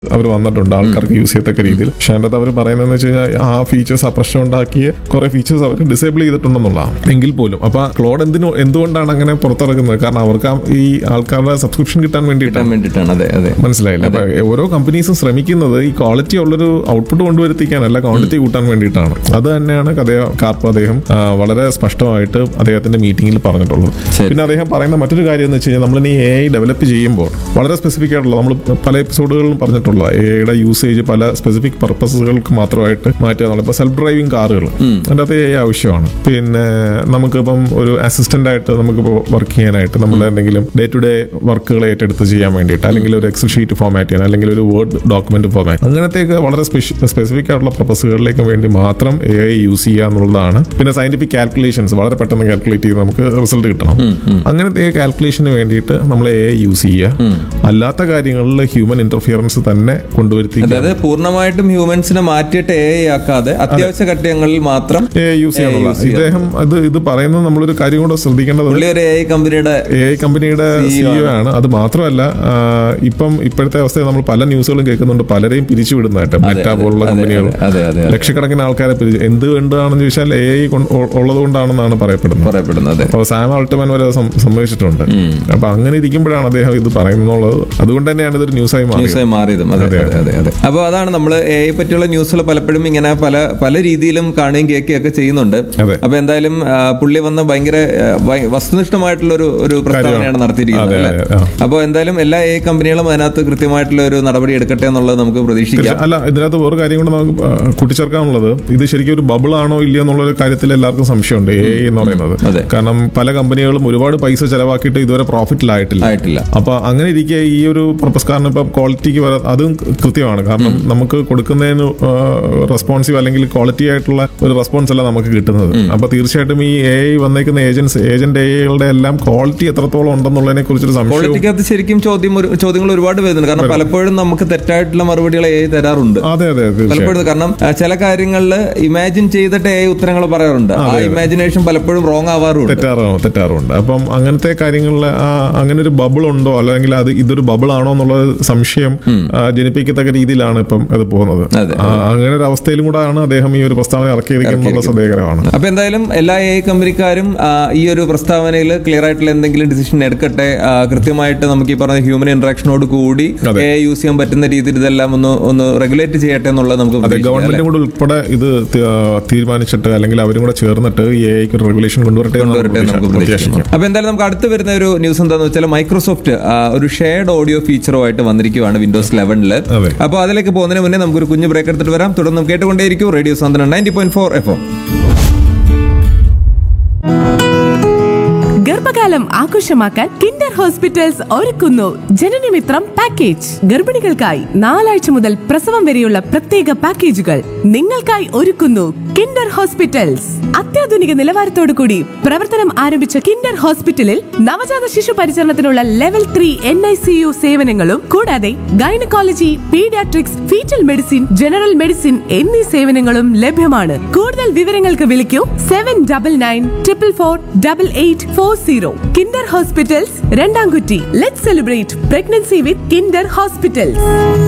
അവർ വന്നിട്ടുണ്ട് ആൾക്കാർക്ക് യൂസ് ചെയ്യത്തക്ക രീതിയിൽ പക്ഷെ അതിൻ്റെ അവർ പറയുന്നതെന്ന് വെച്ച് കഴിഞ്ഞാൽ ആ ഫീച്ചേഴ്സ് ആ പ്രശ്നം ഉണ്ടാക്കിയ കുറെ ഫീച്ചേഴ്സ് അവർ ഡിസേബിൾ ചെയ്തിട്ടുണ്ടെന്നുള്ളതാണ് എങ്കിൽ പോലും അപ്പൊ ക്ലോഡ് എന്തിനു എന്തുകൊണ്ടാണ് അങ്ങനെ പുറത്തിറക്കുന്നത് കാരണം അവർക്ക് ആ ഈ ആൾക്കാരുടെ സബ്സ്ക്രിപ്ഷൻ കിട്ടാൻ വേണ്ടിയിട്ടാണ് കിട്ടാൻ വേണ്ടിയിട്ടാണ് അതെ അതെ മനസ്സിലായില്ല അപ്പൊ ഓരോ കമ്പനീസും ശ്രമിക്കുന്നത് ഈ ക്വാളിറ്റി ഉള്ളൊരു ഔട്ട്പുട്ട് കൊണ്ടുവരുത്തിക്കാനല്ല ക്വാണ്ടിറ്റി കൂട്ടാൻ വേണ്ടിയിട്ടാണ് അത് തന്നെയാണ് കഥ കാർപ്പ് അദ്ദേഹം ആ, വളരെ സ്പഷ്ടമായിട്ട് അദ്ദേഹത്തിന്റെ മീറ്റിംഗിൽ പറഞ്ഞിട്ടുള്ളത് ശരി. പിന്നെ അദ്ദേഹം പറയുന്ന മറ്റൊരു കാര്യം എന്ന് വെച്ച് കഴിഞ്ഞാൽ നമ്മൾ ഈ എ ഐ ഡെവലപ്പ് ചെയ്യുമ്പോൾ വളരെ സ്പെസിഫിക് ആയിട്ടുള്ള നമ്മൾ പല എപ്പിസോഡുകളിലും പറഞ്ഞിട്ടുള്ള എ ഐയുടെ യൂസേജ് പല സ്പെസിഫിക് പർപ്പസുകൾക്ക് മാത്രമായിട്ട് മാറ്റുക എന്നുള്ളത് ഇപ്പൊ സെൽഫ് ഡ്രൈവിംഗ് കാറുകൾ അതിൻ്റെ അകത്ത് എ ഐ ആവശ്യമാണ് പിന്നെ നമുക്കിപ്പം ഒരു അസിസ്റ്റന്റ് ആയിട്ട് നമുക്കിപ്പോൾ വർക്ക് ചെയ്യാനായിട്ട് നമ്മൾ എന്തെങ്കിലും ഡേ ടു ഡേ വർക്കുകൾ ഏറ്റെടുത്ത് ചെയ്യാൻ വേണ്ടിയിട്ട് അല്ലെങ്കിൽ ഒരു എക്സൽ ഷീറ്റ് ഫോമാറ്റ് ചെയ്യാൻ അല്ലെങ്കിൽ ഒരു വേർഡ് ഡോക്യുമെന്റ് ഫോമാറ്റ് അങ്ങനത്തെയൊക്കെ വളരെ സ്പെസിഫിക് ആയിട്ടുള്ള പർപ്പസുകളിലേക്ക് വേണ്ടി മാത്രം എ ഐ യൂസ് ചെയ്യുക എന്നുള്ളതാണ് പിന്നെ സയന്റിഫിക് കാൽക്കുലേഷൻസ് വളരെ പെട്ടെന്ന് കാൽക്കുലേറ്റ് ചെയ്ത് നമുക്ക് റിസൾട്ട് കിട്ടണം അങ്ങനത്തെ കാൽക്കുലേഷന് വേണ്ടിയിട്ട് നമ്മൾ എ ഐ യൂസ് ചെയ്യുക അല്ലാത്ത കാര്യങ്ങളിൽ ഹ്യൂമൻ ഇന്റർഫിയറൻസ് തന്നെ കൊണ്ടുവരുത്തി അതായത് പൂർണ്ണമായിട്ടും ഹ്യൂമൻസിനെ മാറ്റിയിട്ട് എ ആക്കാതെ അത്യാവശ്യ ഘട്ടങ്ങളിൽ മാത്രം എ ഐ യൂസ് ചെയ്യാനുള്ള use ചെയ്യാം. ഇദ്ദേഹം അത് ഇത് പറയുന്നത് നമ്മളൊരു കാര്യം കൂടെ ശ്രദ്ധിക്കേണ്ടത് പുള്ളി ഒരു എ ഐ കമ്പനിയുടെ എ ഐ കമ്പനിയുടെ സിഇഒ ആണ് അത് മാത്രമല്ല ആ, ഇപ്പം ഇപ്പോഴത്തെ അവസ്ഥയിൽ നമ്മൾ പല ന്യൂസുകളും കേൾക്കുന്നുണ്ട് പലരെയും പിരിച്ചുവിടുന്നതായിട്ട് മെറ്റ പോലുള്ള അതെ, കമ്പനികൾ അതെ, അതെ അതെ അതെ ലക്ഷക്കണക്കിന് ആൾക്കാരെ പിരിച്ചു എന്തുകൊണ്ടാണെന്ന് ചോദിച്ചാൽ എ ഐ ഉള്ളത് കൊണ്ടാണെന്നാണ് പറയപ്പെടുന്നത് പറയപ്പെടുന്നത് അപ്പോൾ സാം അൾട്ടമാൻ വരെ അത് സം- സമ്മതിച്ചിട്ടുണ്ട് അപ്പൊ അങ്ങനെ ഇരിക്കുമ്പോഴാണ് അദ്ദേഹം ഇത് പറയുന്നുള്ളത് അതുകൊണ്ട് തന്നെയാണ് ഇതൊരു ന്യൂസായി മാറിയത് ന്യൂസായി മാറിയതും അതെ അതെ, അതെ അതെ അതെ അപ്പോൾ അതാണ് നമ്മൾ എ ഐ പറ്റിയുള്ള ന്യൂസുകൾ പലപ്പോഴും ഇങ്ങനെ പല പല രീതിയിലും കാണുകയും കേൾക്കുകയും ഒക്കെ ചെയ്യുന്നുണ്ട് അതെ. അപ്പൊ എന്തായാലും ആ, പുള്ളി വന്ന ഭയങ്കര ആ, വൈ- വസ്തുനിഷ്ഠമായിട്ടുള്ള ഒരു ഒരു പ്രസ്താവനയാണ് നടത്തിയിരിക്കുന്നത് അതെ, അല്ലേ അതെ, ആ. അപ്പോൾ എന്തായാലും എല്ലാ എ ഐ കമ്പനികളും അതിനകത്ത് കൃത്യമായിട്ടുള്ള ഒരു നടപടി എടുക്കട്ടെ എന്നുള്ളത് നമുക്ക് പ്രതീക്ഷിക്കാം അല്ല ഇതിനകത്ത് വേറെ കാര്യം കൂടെ നമുക്ക് ആ, കൂട്ടിച്ചേർക്കാനുള്ളത് ഇത് ശരിക്കും ഒരു ബബിൾ ആണോ ഇല്ലയോ എന്നുള്ള കാര്യത്തിൽ എല്ലാവർക്കും സംശയമുണ്ട് എ എന്ന് പറയുന്നത് അതെ. കാരണം പല കമ്പനികളും ഒരുപാട് പൈസ ചെലവാക്കിയിട്ട് ഇതുവരെ പ്രോഫിറ്റിലായിട്ടില്ല ആയിട്ടില്ല അപ്പൊ അങ്ങനെ ഇരിക്കെ ഈ ഒരു പർപ്പസ് കാരണം ഇപ്പം ക്വാളിറ്റിക്ക് വരാ അതും കൃത്യമാണ് കാരണം നമുക്ക് കൊടുക്കുന്നതിന് റെസ്പോൺസീവ് അല്ലെങ്കിൽ ക്വാളിറ്റി ആയിട്ടുള്ള ഒരു റെസ്പോൺസ് അല്ല നമുക്ക് കിട്ടുന്നത് അപ്പൊ തീർച്ചയായിട്ടും ഈ എ ഐ വന്നേക്കുന്ന ഏജൻസ് ഏജന്റ് എ ഐകളുടെ എല്ലാം ക്വാളിറ്റി എത്രത്തോളം ഉണ്ടെന്നുള്ളതിനെ കുറിച്ചൊരു സംശയം ക്വാളിറ്റിക്കകത്ത് ശരിക്കും ചോദ്യം ഒരു- ചോദ്യങ്ങൾ ഒരുപാട് വരുന്നുണ്ട് കാരണം പലപ്പോഴും നമുക്ക് തെറ്റായിട്ടുള്ള മറുപടികൾ എ ഐ തരാറുണ്ട് അതെ അതെ തീർച്ചയായും പലപ്പോഴും കാരണം ആ, ചില കാര്യങ്ങളിൽ ഇമാജിൻ ചെയ്തിട്ട് എ ഉത്തരങ്ങൾ പറയാറുണ്ട് ആ ഇമാജിനേഷൻ പലപ്പോഴും റോങ് ആവാറുണ്ട് തെറ്റാറോ തെറ്റാറുണ്ട് അപ്പം അങ്ങനത്തെ കാര്യങ്ങളിൽ ആ അങ്ങനെ ഒരു ബബിൾ ഉണ്ടോ അല്ലെങ്കിൽ അത് ഇതൊരു ബബിൾ ആണോ എന്നുള്ള സംശയം ആ, ജനിപ്പിക്കത്തക്ക രീതിയിലാണ് ഇപ്പം അത് പോകുന്നത് അതെ. ആ, അങ്ങനെ ഒരു അവസ്ഥയിലും കൂടെ ആണ് അദ്ദേഹം ഈ ഒരു പ്രസ്താവന ഇറക്കിയിരിക്കുന്നത് ശ്രദ്ധേയകരമാണ് അപ്പൊ എന്തായാലും എല്ലാ എ കമ്പനിക്കാരും ആ, ഈ ഒരു പ്രസ്താവനയിൽ ക്ലിയർ ആയിട്ടുള്ള എന്തെങ്കിലും ഡിസിഷൻ എടുക്കട്ടെ ആ, കൃത്യമായിട്ട് നമുക്ക് ഈ പറഞ്ഞ ഹ്യൂമൻ ഇന്ററാക്ഷനോട് കൂടി അതെ. എ യൂസ് ചെയ്യാൻ പറ്റുന്ന രീതിയിൽ ഇതെല്ലാം ഒന്ന് ഒന്ന് റെഗുലേറ്റ് ചെയ്യട്ടെ എന്നുള്ളത് നമുക്ക് അതെ പ്രതീക്ഷിക്കാം, അല്ലേ? ഗവൺമെന്റും കൂടെ ഉൾപ്പെടെ ഇത് തി- ആ, തീരുമാനിച്ചിട്ട് അല്ലെങ്കിൽ അവരും കൂടെ ചേർന്നിട്ട് ഈ എഐക്ക് ഒരു റെഗുലേഷൻ കൊണ്ടുവരട്ടെ എന്ന് കൊണ്ടുവരട്ടെ എന്ന് നമുക്ക് പ്രതീക്ഷിക്കാം. പ്രതീക്ഷിക്കാം അപ്പൊ എന്തായാലും നമുക്ക് അടുത്ത് വരുന്ന ഒരു ന്യൂസ് എന്താന്ന് വെച്ചാൽ മൈക്രോസോഫ്റ്റ് ആ, ഒരു ഷെയർഡ് ഓഡിയോ ഫീച്ചറുമായിട്ട് വന്നിരിക്കുകയാണ് വിൻഡോസ് ലെവനിൽ അതെ. അപ്പോൾ അതിലേക്ക് പോകുന്നതിന് മുന്നേ നമുക്കൊരു കുഞ്ഞു ബ്രേക്ക് എടുത്തിട്ട് വരാം തുടർന്ന് നമുക്ക് കേട്ടുകൊണ്ടേയിരിക്കും radio Santhwanam ninety point four F M ഗർഭകാലം ആഘോഷമാക്കാൻ കിൻഡർ ഹോസ്പിറ്റൽസ് ഒരുക്കുന്നു ജനനമിത്രം പാക്കേജ് ഗർഭിണികൾക്കായി നാലാഴ്ച മുതൽ പ്രസവം വരെയുള്ള പ്രത്യേക പാക്കേജുകൾ നിങ്ങൾക്കായി ഒരുക്കുന്നു കിൻഡർ ഹോസ്പിറ്റൽസ് അത്യാധുനിക നിലവാരത്തോടു കൂടി പ്രവർത്തനം ആരംഭിച്ച കിൻഡർ ഹോസ്പിറ്റലിൽ നവജാത ശിശു പരിചരണത്തിനുള്ള level three N I C U സേവനങ്ങളും കൂടാതെ gynaecology paediatrics fetal medicine general medicine എന്നീ സേവനങ്ങളും ലഭ്യമാണ് കൂടുതൽ വിവരങ്ങൾക്ക് വിളിക്കൂ seven double nine triple four double eight four zero kinder hospitals Randamkutty let celebrate pregnancy with kinder hospitals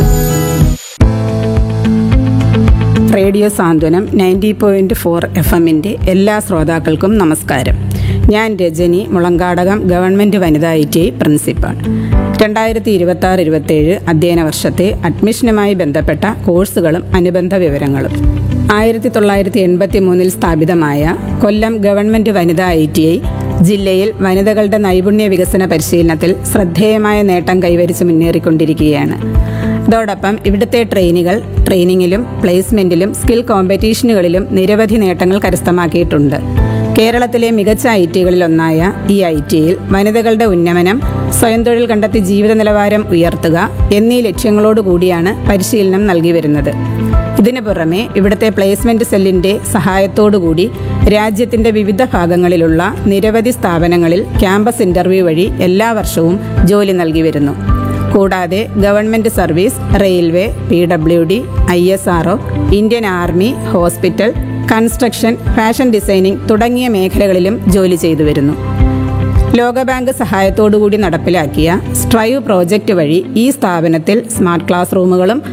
radio Santhwanam ninety point four F എമ്മിൻ്റെ എല്ലാ ശ്രോതാക്കൾക്കും നമസ്കാരം ഞാൻ രജനി മുളങ്കാടകം ഗവൺമെൻറ് വനിതാ ഐ ടി ഐ പ്രിൻസിപ്പാൾ രണ്ടായിരത്തി ഇരുപത്തി ആറ് ഇരുപത്തേഴ് അധ്യയന വർഷത്തെ അഡ്മിഷനുമായി ബന്ധപ്പെട്ട കോഴ്സുകളും അനുബന്ധ വിവരങ്ങളും ആയിരത്തി തൊള്ളായിരത്തി എൺപത്തി മൂന്നിൽ സ്ഥാപിതമായ കൊല്ലം ഗവൺമെൻറ് വനിതാ ഐ ടി ഐ ജില്ലയിൽ വനിതകളുടെ നൈപുണ്യ വികസന പരിശീലനത്തിൽ ശ്രദ്ധേയമായ നേട്ടം കൈവരിച്ച് മുന്നേറിക്കൊണ്ടിരിക്കുകയാണ് അതോടൊപ്പം ഇവിടുത്തെ ട്രെയിനികൾ ട്രെയിനിങ്ങിലും പ്ലേസ്മെന്റിലും സ്കിൽ കോമ്പറ്റീഷനുകളിലും നിരവധി നേട്ടങ്ങൾ കരസ്ഥമാക്കിയിട്ടുണ്ട് കേരളത്തിലെ മികച്ച ഐ ടികളിലൊന്നായ ഈ ഐ ടിയിൽ വനിതകളുടെ ഉന്നമനം സ്വയം തൊഴിൽ കണ്ടെത്തി ജീവിത നിലവാരം ഉയർത്തുക എന്നീ ലക്ഷ്യങ്ങളോടുകൂടിയാണ് പരിശീലനം നൽകി വരുന്നത് ഇതിനു പുറമെ ഇവിടുത്തെ പ്ലേസ്മെന്റ് സെല്ലിന്റെ സഹായത്തോടുകൂടി രാജ്യത്തിന്റെ വിവിധ ഭാഗങ്ങളിലുള്ള നിരവധി സ്ഥാപനങ്ങളിൽ ക്യാമ്പസ് ഇന്റർവ്യൂ വഴി എല്ലാ വർഷവും ജോലി നൽകി വരുന്നു കൂടാതെ government service railway P W D I S R Indian army hospital construction fashion designing തുടങ്ങിയ മേഖലകളിലും ജോലി ചെയ്തു വരുന്നു ലോകബാങ്ക് സഹായത്തോടുകൂടി നടപ്പിലാക്കിയ സ്ട്രൈവ് പ്രോജക്റ്റ് വഴി ഈ സ്ഥാപനത്തിൽ സ്മാർട്ട് ക്ലാസ് റൂമുകളും